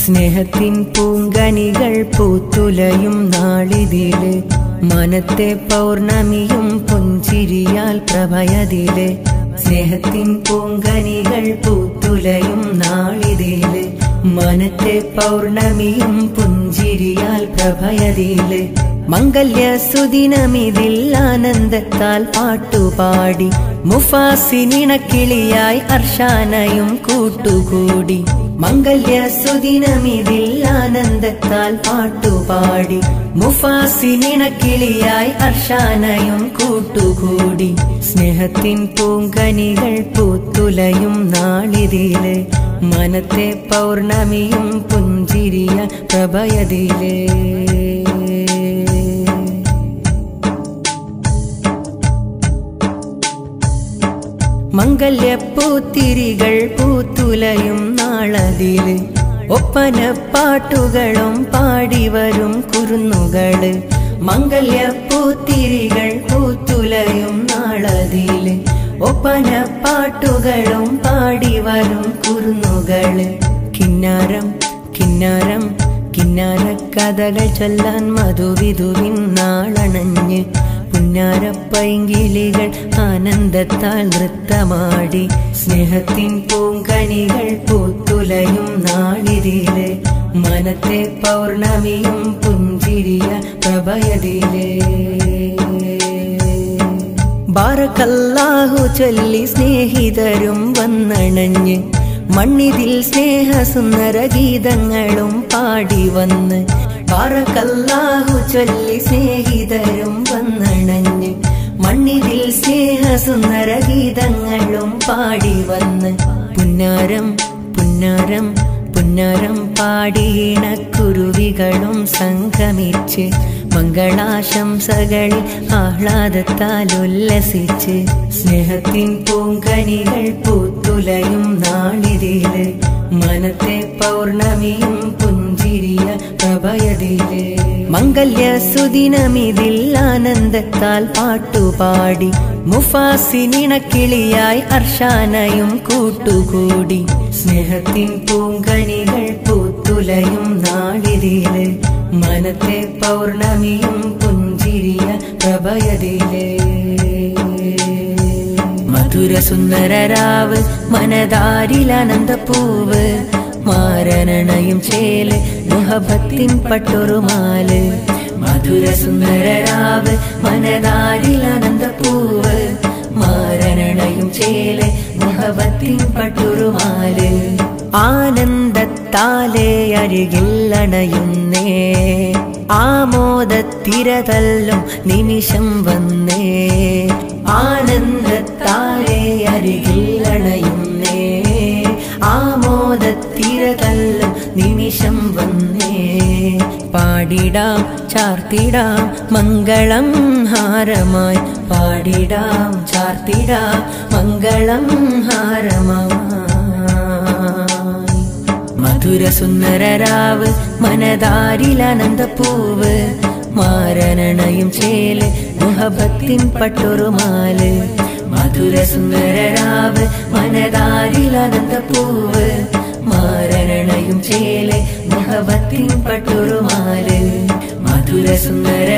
സ്നേഹത്തിൻ പൂങ്കനികൾ പൂത്തുലയും നാളിതില് മനത്തെ പൗർണമിയും പുഞ്ചിരിയാൽ പ്രഭയതില് സ്നേഹത്തിൻ പൂങ്കനികൾ പൂത്തുലയും നാളിതില് മനത്തെ പൗർണമിയും പുഞ്ചിരിയാൽ പ്രഭയതില് മംഗല്യ സുദിനമിതിൽ ആനന്ദത്താൽ പാട്ടുപാടി മുഫാസിനിണക്കിളിയായി അർഷാനയും കൂട്ടുകൂടി മംഗല്യ സുദിനമിതിൽ ആനന്ദത്താൽ പാട്ടുപാടി മുഫാസിനിണക്കിളിയായി അർഷാനയും കൂട്ടുകൂടി സ്നേഹത്തിൻ പൂങ്കനികൾ പൂത്തുലയും നാളിതില് മനത്തെ പൗർണമിയും പുഞ്ചിരിയ പ്രഭയതിലേ മംഗല്യപ്പൂത്തിരികൾ പൂത്തുലയും നാളതില് ഒപ്പനപ്പാട്ടുകളും പാടിവരും കുരുന്നുകള് മംഗല്യപ്പൂത്തിരികൾ പൂത്തുലയും നാളതില് ഒപ്പനപ്പാട്ടുകളും പാടിവരും കുരുന്നുകള് കിന്നാരം കിന്നാരം കിന്നാര കഥകൾ ചൊല്ലാൻ മധുവിധുവിൻ നാളണഞ്ഞ് പുന്നാരപ്പൈങ്കിളികൾ ആനന്ദത്താൽ നൃത്തമാടി സ്നേഹത്തിൻ പൂങ്കണികൾ പൂത്തുലയും നാളിതില് മനത്തെ പൗർണമിയും പുഞ്ചിരിയ പ്രഭയതിലേ ബാറക്കല്ലാഹു ചൊല്ലി സ്നേഹിതരും വന്നണഞ്ഞ് മണ്ണിതിൽ സ്നേഹസുന്ദര ഗീതങ്ങളും പാടി വന്ന് ബാറക്കല്ലാഹു ചൊല്ലി സ്നേഹിതരും വന്നണഞ്ഞ് മണ്ണിതിൽ സ്നേഹസുന്ദര ഗീതങ്ങളും പാടി വന്ന് പുന്നാരം പുന്നാരം പുന്നാരം പാടിയിണ കുരുവികളും സംഗമിച്ച് മംഗളാശംസകളിൽ ആഹ്ലാദത്താൽ ഉല്ലസിച്ച് സ്നേഹത്തിൻ പൂങ്കനികൾ പൂത്തുലയും നാളിതില് മനത്തെ പൗർണമിയും പുഞ്ചിരിയ പ്രഭയതില് മംഗല്യ സുദിനമിതിൽ ആനന്ദത്താൽ പാട്ടുപാടി മുഫാസിനിണക്കിളിയായി അർഷാനയും കൂട്ടുകൂടി സ്നേഹത്തിൻ പൂങ്കണികൾ പൂത്തുലയും നാളിതില് മനത്തെ പൗർണമിയും പുഞ്ചിരിയ പ്രഭയതിലേ മധുര സുന്ദരരാവ് മനതാരിലനന്ദപ്പൂവ് മാരണണയും ചേല് മുഹബത്തിൻ പട്ടൊറുമാല് മധുര സുന്ദരരാവ് മനതാരിലനന്ദപ്പൂവ് മാരണണയും ചേല് മുഹബത്തിൻ പട്ടുറുമാല് ആനന്ദത്താലേ അരികിൽ അണയുന്നേ ആമോദത്തിരതല്ലും നിമിഷം വന്നേ ആനന്ദത്താലേ അരികിൽ അണയുന്നേ ആമോദത്തിരതല്ലും നിമിഷം വന്നേ പാടിടാം ചാർത്തിടാം മംഗളം ഹാരമായി പാടിടാം ചാർത്തിടാം മംഗളം ഹാരമായി മധുര സുന്ദരരാവ് മനതാരിലനന്ദപ്പൂവ് മാരണണയും ചേല് മുഹബത്തിൻ പട്ടൊറുമാല് മധുര സുന്ദരരാവ് മനതാരിലനന്ദപ്പൂവ് മാരണണയും ചേല് മുഹബത്തിൻ പട്ടൊറുമാല് മധുര സുന്ദര